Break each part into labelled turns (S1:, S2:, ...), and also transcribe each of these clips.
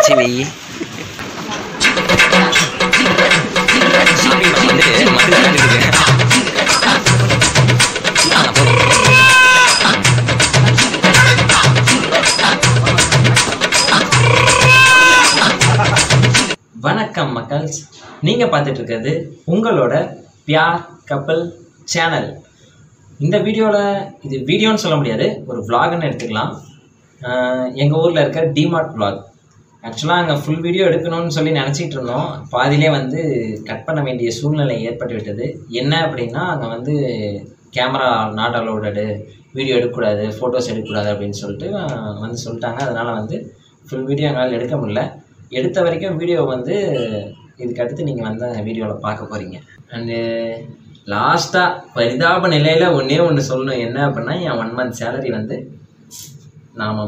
S1: வச்சு வை சாமி மேல வந்து மருந்து இருக்குது ஆ, போதும். வணக்கம் மக்கள் நீங்கள் பார்த்துட்டு இருக்கிறது உங்களோட பியார் கப்பல் சேனல் இந்த வீடியோவில் இது வீடியோன்னு சொல்ல முடியாது ஒரு vlogன்னு எடுத்துக்கலாம் எங்கள் ஊரில் இருக்க டிமார்ட் vlog ஆக்சுவலாக அங்கே ஃபுல் வீடியோ எடுக்கணும்னு சொல்லி நினச்சிட்டு இருந்தோம் பாதியிலே வந்து கட் பண்ண வேண்டிய சூழ்நிலை ஏற்பட்டு விட்டது என்ன அப்படின்னா அங்கே வந்து கேமரா நாட் அலோடடு வீடியோ எடுக்கக்கூடாது ஃபோட்டோஸ் எடுக்கக்கூடாது அப்படின்னு சொல்லிட்டு அஹ், வந்து சொல்லிட்டாங்க அதனால் வந்து ஃபுல் வீடியோ எங்களால் எடுக்க முடியல எடுத்த வரைக்கும் வீடியோ வந்து இதுக்கு அடுத்து நீங்கள் வந்து வீடியோவில் பார்க்க போகிறீங்க அண்டு லாஸ்ட்டாக பரிதாப நிலையில் ஒன்றே ஒன்று சொல்லணும் என்ன அப்படின்னா என் ஒன் மந்த் சேலரி வந்து நாமம்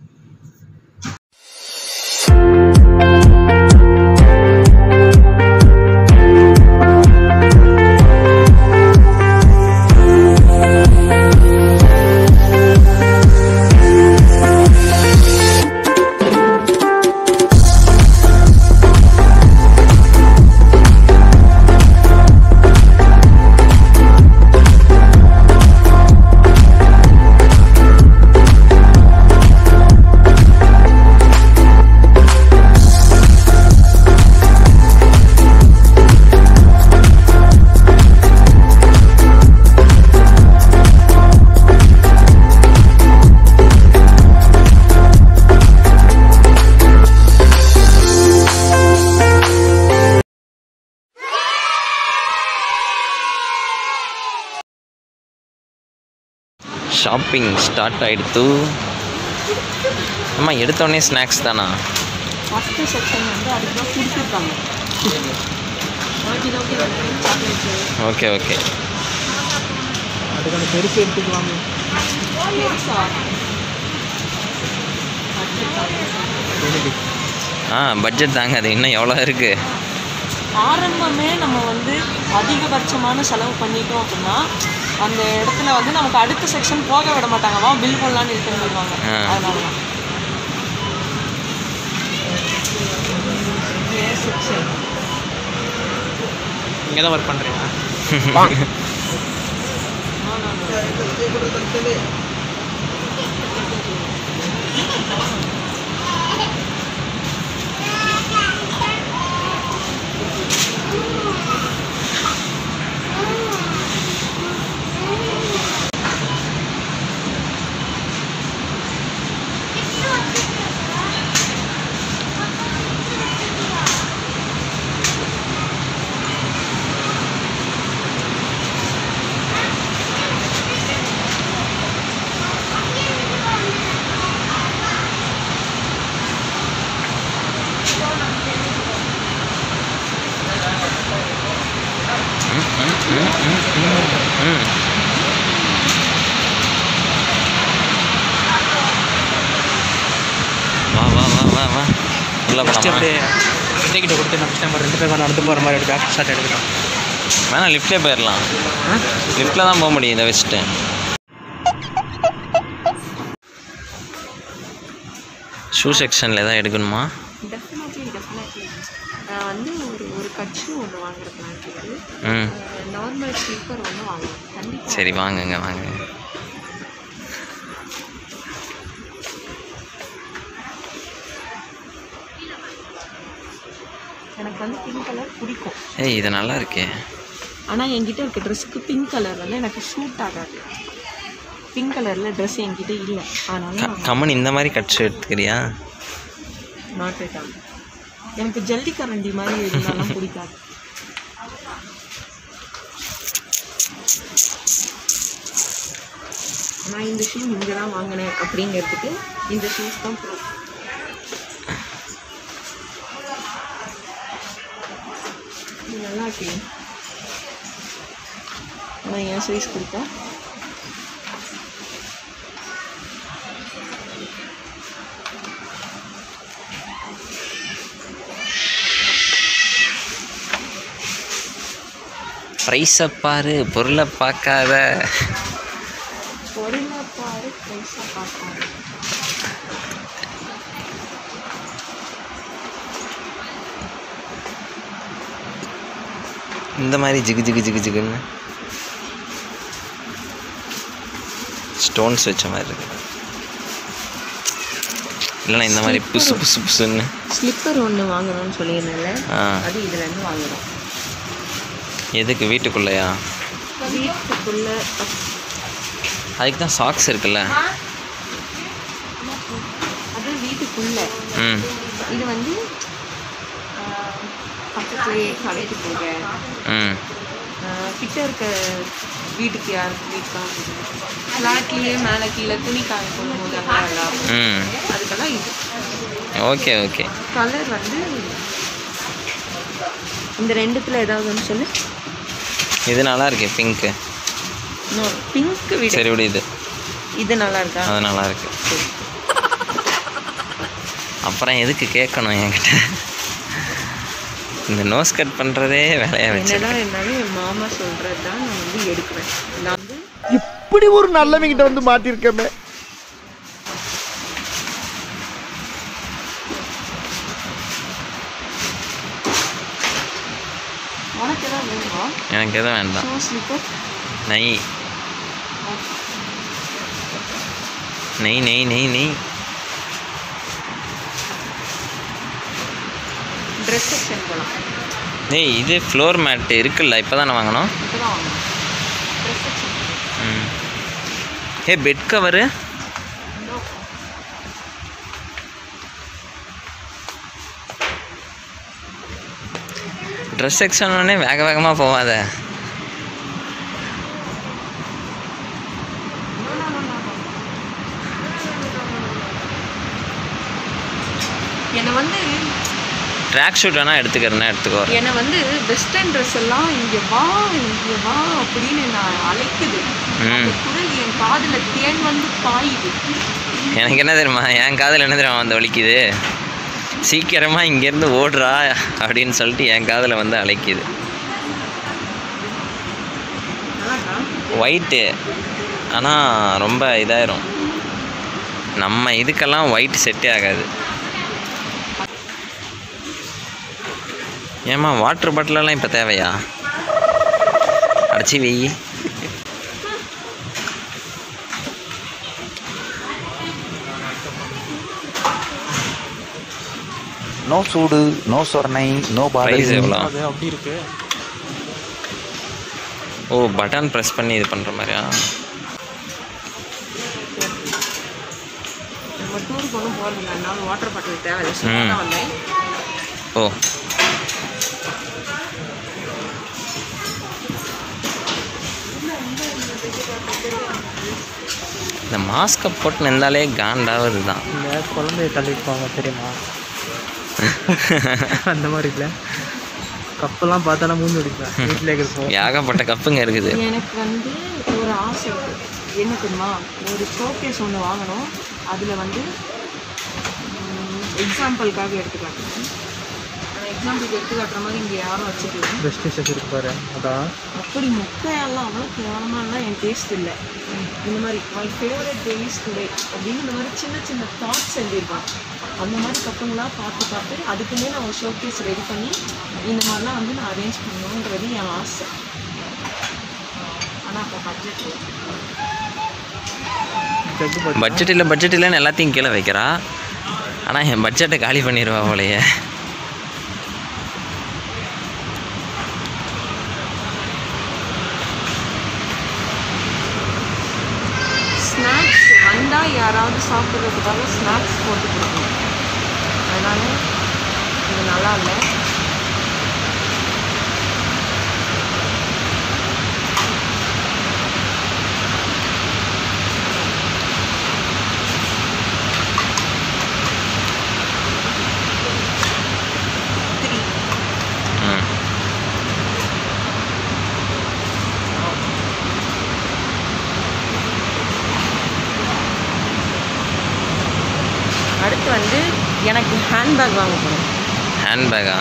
S1: ஷாப்பிங் ஸ்டார்ட் ஆகிடுத்து அம்மா எடுத்தோடனே ஸ்நாக்ஸ் தானா
S2: ஃபஸ்ட்டு செக்ஷன் வந்து அதுக்கு தான் கொடுத்துருக்காங்க okay okay chocolates
S1: okay okay
S2: அதுக்கான பெருசு எடுத்துக்கலாமே பெருசா
S1: ஆ பட்ஜெட் தாங்க அது இன்னும் எவ்வளோ இருக்குது
S2: ஆரம்பமே நம்ம வந்து அதிகபட்சமான செலவு பண்ணிட்டோம் அப்படின்னா அந்த இடத்துல வந்து நமக்கு அடுத்த செக்ஷன் போக விட மாட்டாங்க வா பில் போடலான்னு இழுத்து போயிடுவாங்க
S1: ஆ.
S2: அதனால தான் செக்ஷன்
S3: இங்கே தான் ஒர்க் பண்ணுறீங்க
S1: ம் வா வா வா வா வா உள்ள
S3: ஃபஸ்ட்டு
S1: போகலாமா
S3: அப்படியே கிட்ட கொடுத்து நம்ம ஃபஸ்ட் நம்ம ரெண்டு பேரும் நடந்து போகிற மாதிரி பேக் ஷாட் எடுக்கலாம்
S1: வேணா லிஃப்ட்லேயே போயிடலாம் லிஃப்ட்டில் தான் போக முடியும் இதை வச்சுட்டு ஷூ செக்ஷனில் எதாவது எடுக்கணுமா
S2: டெஃபினெட்லி டெஃபினெட்லி நான் வந்து ஒரு ஒரு கட்சி ஒன்று வாங்குற பிளான் இருக்குது
S1: ம்
S2: நார்மல் ஸ்லீப்பர் ஒன்று வாங்கணும் கண்டிப்பாக
S1: சரி வாங்குங்க வாங்குங்க
S2: எனக்கு வந்து பிங்க் கலர் பிடிக்கும்
S1: ஏய் இது நல்லா இருக்கே
S2: ஆனால் என்கிட்ட இருக்க ட்ரெஸ்ஸுக்கு பிங்க் கலர் வந்து எனக்கு ஷூட் ஆகாது பிங்க் கலரில் ட்ரெஸ் என்கிட்ட இல்லை அதனால
S1: க கம்மன் இந்த மாதிரி கட்சி எடுத்துக்கிறியா
S2: நாட் இட் எனக்கு ஜல்லி கரண்டி மாதிரி இருந்தாலும் பிடிக்காது நான் இந்த ஷூ இங்கே தான் வாங்கினேன் அப்படிங்கிறதுக்கு இந்த ஷூஸ் தான் ப்ரூஃப் இது நல்லா இருக்கு ஆனால் என் சைஸ் கொடுத்தா
S1: ப்ரைஸை பாரு பொருளை பார்க்காத
S2: பொருளை பாரு பைசா பார்க்காது
S1: இந்த மாதிரி ஜிகு ஜிகு ஜிகு ஜிகுன்னு ஸ்டோன்ஸ் வச்ச மாதிரி இருக்கு இல்லைன்னா இந்த மாதிரி புசு புசு புசுன்னு
S2: ஸ்லிப்பர் ஒன்று வாங்கணும்னு சொல்லியிருந்தேன்ல
S1: ஆ
S2: அது இதுலேருந்து வாங்கணும்
S1: எதுக்கு வீட்டுக்குள்ளேயா
S2: வீட்டுக்குள்ள
S1: அதுக்கு தான் சாக்ஸ் இருக்குல்ல
S2: அது வீட்டுக்குள்ள
S1: ம்
S2: இது வந்து ஆஹ், பக்கத்துலேயே கடைக்கு போக
S1: ம்
S2: ஆஹ், கிட்ட இருக்க வீட்டுக்கு யாருக்கு வீட்டுக்காக ஃப்ளாட்லேயே மேலே கீழே துணி காய போடும்போது அதெல்லாம்
S1: ம்
S2: அதுக்கெல்லாம் இது
S1: ஓகே ஓகே
S2: கலர் வந்து இந்த ரெண்டுத்துல ஏதாவது ஒன்று சொல்லு
S1: இது நல்லா இருக்கு பிங்க்கு
S2: இன்னொரு பிங்க் விட
S1: சரி விடு இது
S2: இது நல்லா இருக்கா
S1: அது நல்லா இருக்கு அப்புறம் எதுக்கு கேட்கணும் என்கிட்ட இந்த நோஸ் கட் பண்ணுறதே வேலையாக வச்சு
S2: என்னடா இருந்தாலும் என் மாமா சொல்றது தான் நான் வந்து எடுக்குவேன் நான் வந்து
S4: இப்படி ஒரு நல்லவங்கிட்ட வந்து மாட்டிருக்கமே
S2: உனக்கு ஏதாவது வேணுமா
S1: எனக்கு எதுவும் வேண்டாம்
S2: ஷூ ஸ்லிப்பர்
S1: நெய் நெய் நெய் நெய் நெய்
S2: ட்ரெஸ் செக்ஷன் போகலாம்
S1: நெய் இது ஃப்ளோர் மேட் இருக்குல்ல இப்போ தானே வாங்கினோம்
S2: இப்போ தான் வாங்கணும் ட்ரெஸ் செக்ஷன்
S1: ம் ஏ பெட் கவரு ட்ரெஸ் செக்ஷன் உடனே வேக வேகமாக போவாத
S2: என்னை வந்து
S1: ட்ராக் ஷூட் வேணால் எடுத்துக்கிறேன்னா எடுத்துக்கோ
S2: என்னை வந்து வெஸ்டர்ன் ட்ரெஸ் எல்லாம் இங்கே வா இங்கே வா அப்படின்னு நான் அழைக்குது
S1: ம்.
S2: அந்த குரல் என் காதுல தேன் வந்து பாயுது
S1: எனக்கு என்ன தெரியுமா என் காதில் என்ன தெரியுமா வந்து வலிக்குது சீக்கிரமாக இங்கேருந்து ஓடுறா அப்படின்னு சொல்லிட்டு என் காதில் வந்து அழைக்குது
S2: அதான்டா.
S1: ஒயிட்டு ஆனால் ரொம்ப இதாயிரும் நம்ம இதுக்கெல்லாம் ஒயிட் செட்டே ஆகாது ஏம்மா வாட்டர் பாட்டிலெல்லாம் இப்போ தேவையா அடைச்சி வெயி
S5: நோ சூடு நோ சொர்ணை நோ
S1: ப்ரைஸ்
S5: பாதல்
S1: எவ்வளோ
S3: அது அப்படி இருக்கு
S1: ஓ பட்டன் ப்ரெஸ் பண்ணி இது பண்ணுற மாதிரியா
S2: நம்ம டூருக்கு ஒன்றும் போகிறது இல்லைனால வாட்டர் பாட்டில் தேவையில்லை சும்மா தான் வந்தேன்
S1: ஓ இந்த மாஸ்கை போட்டு நின்றாலே காண்டாவது தான்
S3: இந்த குழந்தைய தள்ளிருப்பாங்க தெரியுமா அந்த மாதிரி இல்லை கப்பெல்லாம் பார்த்தானா மூஞ்சி அடிப்பேன் வீட்டில் இருக்கிறப்போ
S1: ஏகப்பட்ட கப்புங்க இருக்குது
S2: எனக்கு வந்து ஒரு ஆசை இருக்கு என்ன தெரியுமா ஒரு ஷோகேஸ் ஒன்று வாங்கணும் அதில் வந்து எக்ஸாம்பிளுக்காக எடுத்துக்கலாம் எக்ஸாம்பிளுக்கு எடுத்து காட்டுற மாதிரி இங்கே யாரும் வச்சுக்கலாம்
S3: பெஸ்ட் டிஷஸ் இருக்கு பாரு அதான்
S2: அப்படி முக்கையெல்லாம் அவ்வளோ கேவலமாலாம் என் டேஸ்ட் இல்லை இந்த மாதிரி மை ஃபேவரட் டேஸ் டுடே அப்படின்னு இந்த மாதிரி சின்ன சின்ன தாட்ஸ் எழுதியிருப்பான் அந்த மாதிரி கப்புங்களாம் பார்த்து பார்த்து அதுக்குமே நான் ஒரு ஷோகேஸ் ரெடி பண்ணி இந்த மாதிரிலாம் வந்து நான் அரேஞ்ச் பண்ணணுன்றது என் ஆசை ஆனால் அப்போ பட்ஜெட்
S3: ஜக்கு பார்த்து
S1: பட்ஜெட் இல்லை பட்ஜெட் இல்லைன்னு எல்லாத்தையும் கீழே வைக்கிறா ஆனால் என் பட்ஜெட்டை காலி பண்ணிடுவா போலையே
S2: ஸ்நாக்ஸ் வந்தால் யாராவது சாப்பிட்றதுக்காக ஸ்நாக்ஸ் போட்டு கொடுக்கணும் அதனால் இது நல்லா இல்லை த்ரீ
S1: ம்
S2: அடுத்து வந்து எனக்கு ஹேண்ட்பேக் வாங்க போகிறேன்
S1: ஹேண்ட்பேக்கா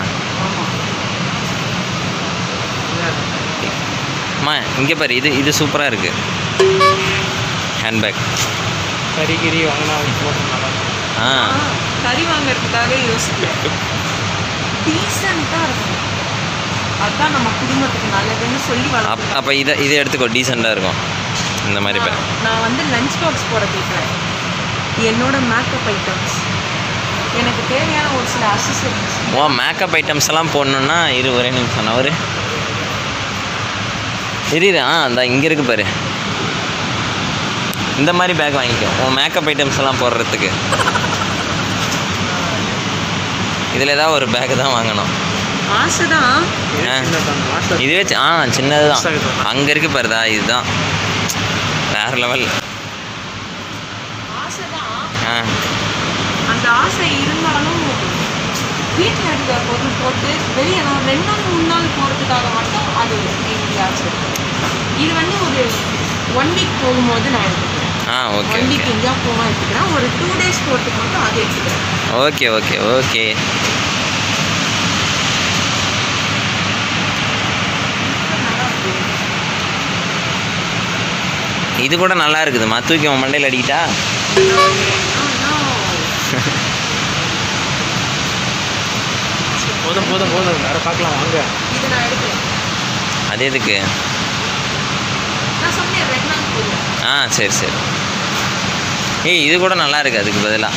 S1: அம்மா இங்கே பாரு இது இது சூப்பராக இருக்குது ஹேண்ட்பேக்
S3: கறி கிரி வாங்கினா போட்டு நல்லா இருக்கும்.
S1: ஆ
S2: கறி வாங்குறதுக்காக யோசிக்கல டீசெண்டாக இருக்கும் அதான் நம்ம குடும்பத்துக்கு நல்லதுன்னு சொல்லி
S6: அப்
S2: வளர்த்து
S6: அப்போ இதை இதை எடுத்துக்கோ டீசெண்டாக இருக்கும் இந்த மாதிரி பேக்
S2: நான் வந்து லஞ்ச் பாக்ஸ் போட கேட்குறேன் என்னோட மேக்கப் ஐட்டம்ஸ் எனக்கு தேவையான ஒரு சில அசசரிஸ்
S6: ஓ மேக்கப் ஐட்டம்ஸ் எல்லாம் போடணுன்னா இரு ஒரே நிமிஷம் நான் ஒரு இரு ஆ அந்த இங்கே இருக்கு பாரு இந்த மாதிரி பேக் வாங்கிக்கோ உன் மேக்கப் ஐட்டம்ஸ் எல்லாம் போடுறதுக்கு இதில் ஏதாவது ஒரு பேக் தான் வாங்கணும்
S2: ஆசை தான்
S6: ஆ.
S3: சின்னதான் மாஸ்டர்
S6: இதுவே சி- ஆ சின்னது தான்
S3: பெருசா
S6: அங்கே இருக்கு பாருதா இதுதான் வேறு லெவல்
S2: ஆசை தான்
S6: ஆ
S2: அந்த ஆசை இருந்தாலும் வீட்டில் இருக்கிற பொருள் போட்டு வெளியே நான் ரெண்டு நாள் மூணு நாள் போகிறதுக்காக மட்டும் அது எங்கேயாச்சும் இது வந்து ஒரு ஒன் வீக் போகும்போது நான் எடுத்துக்கிறேன்
S6: ஆ ஓகே
S2: ஒன் வீக்
S6: ஓகே
S2: எங்கேயா போக எடுத்துக்கிறேன் ஒரு டூ டேஸ் போகிறதுக்கு மட்டும் அது எடுத்துக்கிறேன்
S6: ஓகே ஓகே ஓகே இது கூட நல்லா இருக்குதுமா தூக்கி உன் மண்டையில் அடிக்கிட்டா
S3: போதும் போதும் போதும் வேற பார்க்கலாம் வாங்க
S2: இது நான் எடுக்கிறேன்
S6: அது எதுக்கு
S2: நான் சொன்னேன் ரெண்டு நாள் போதும்
S6: ஆ சரி சரி ஏய் இது கூட நல்லா இருக்கு அதுக்கு பதிலாக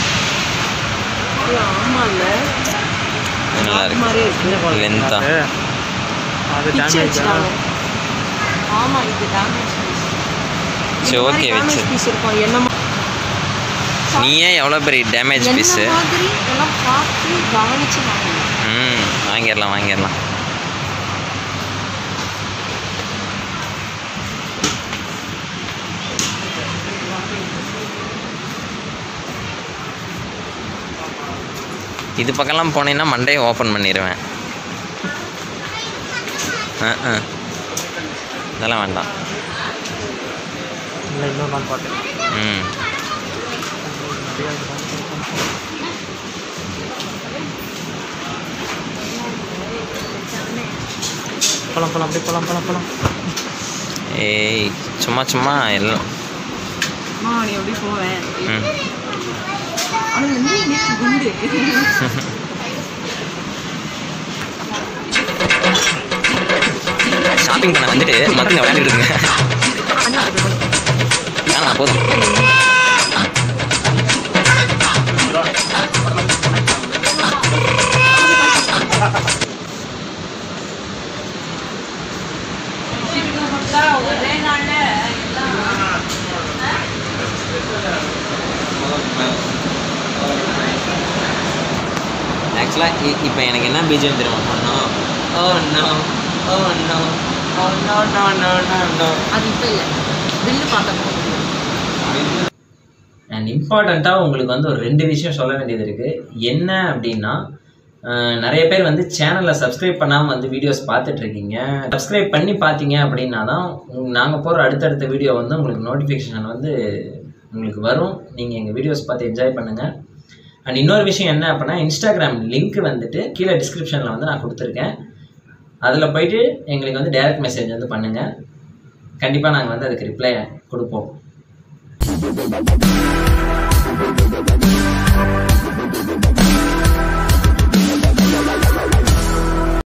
S2: ஆமாம் இல்லை
S6: இது நல்லா இருக்கு
S2: மாதிரியே இருக்கு
S6: லென்த்தா
S3: அது
S2: பிச்சை
S3: டேமேஜ்
S2: வச்சுட்டாங்க ஆமாம் இது டேமேஜ் பீஸ்
S6: சரி, okay, வச்சு.
S2: பீஸ் இருக்கும் என்ன மா-
S6: நீ ஏன் எவ்வளோ பெரிய டேமேஜ்
S2: என்ன
S6: பீஸு
S2: மாதிரி எல்லாம் பார்த்து கவனிச்சு வாங்கணும்
S6: ம் வாங்கிடலாம் வாங்கிடலாம் இது பக்கம்லாம் போனீங்கன்னா மண்டையை ஓப்பன் பண்ணிடுவேன் ஆ ஆ இதெல்லாம் வேண்டாம்
S3: இல்லை இன்னொரு நாள் பார்த்தேன்
S6: ம்
S3: போலாம் போலாம் அப்படியே போலாம் போலாம் போலாம்
S6: ஏய் சும்மா சும்மா எல்லாம்
S2: அம்மா நீ எப்படி போவேன்
S6: ம்
S2: ஆனால் வந்து நேற்று குண்டு
S6: ஷாப்பிங் பண்ண வந்துட்டு மக்கள் விளையாண்டுட்டு இருக்குங்க
S2: அண்ணா அது வந்து
S6: வேணாம் போதும்
S2: ஒரே நாளில்
S6: ஆக்சுவலாக இப்போ எனக்கு என்ன பிஜிஎம் தெரியுமா பண்ணோம் oh no oh no oh no no no no no
S2: அது இப்போ இல்லை பில்லு பார்க்க
S1: அண்ட் இம்பார்ட்டண்ட்டாக உங்களுக்கு வந்து ஒரு ரெண்டு விஷயம் சொல்ல வேண்டியது இருக்குது என்ன அப்படின்னா அஹ், நிறைய பேர் வந்து சேனலை சப்ஸ்கிரைப் பண்ணாமல் வந்து வீடியோஸ் பார்த்துட்ருக்கீங்க சப்ஸ்கிரைப் பண்ணி பார்த்தீங்க அப்படின்னா தான் நாங்கள் போகிற அடுத்தடுத்த வீடியோ வந்து உங்களுக்கு நோட்டிஃபிகேஷன் வந்து உங்களுக்கு வரும் நீங்கள் எங்கள் வீடியோஸ் பார்த்து என்ஜாய் பண்ணுங்கள் அண்ட் இன்னொரு விஷயம் என்ன அப்படின்னா இன்ஸ்டாகிராம் லிங்க் வந்துட்டு கீழே டிஸ்கிரிப்ஷனில் வந்து நான் கொடுத்துருக்கேன் அதில் போயிட்டு எங்களுக்கு வந்து டைரக்ட் மெசேஜ் வந்து பண்ணுங்கள் கண்டிப்பாக நாங்கள் வந்து அதுக்கு ரிப்ளை கொடுப்போம்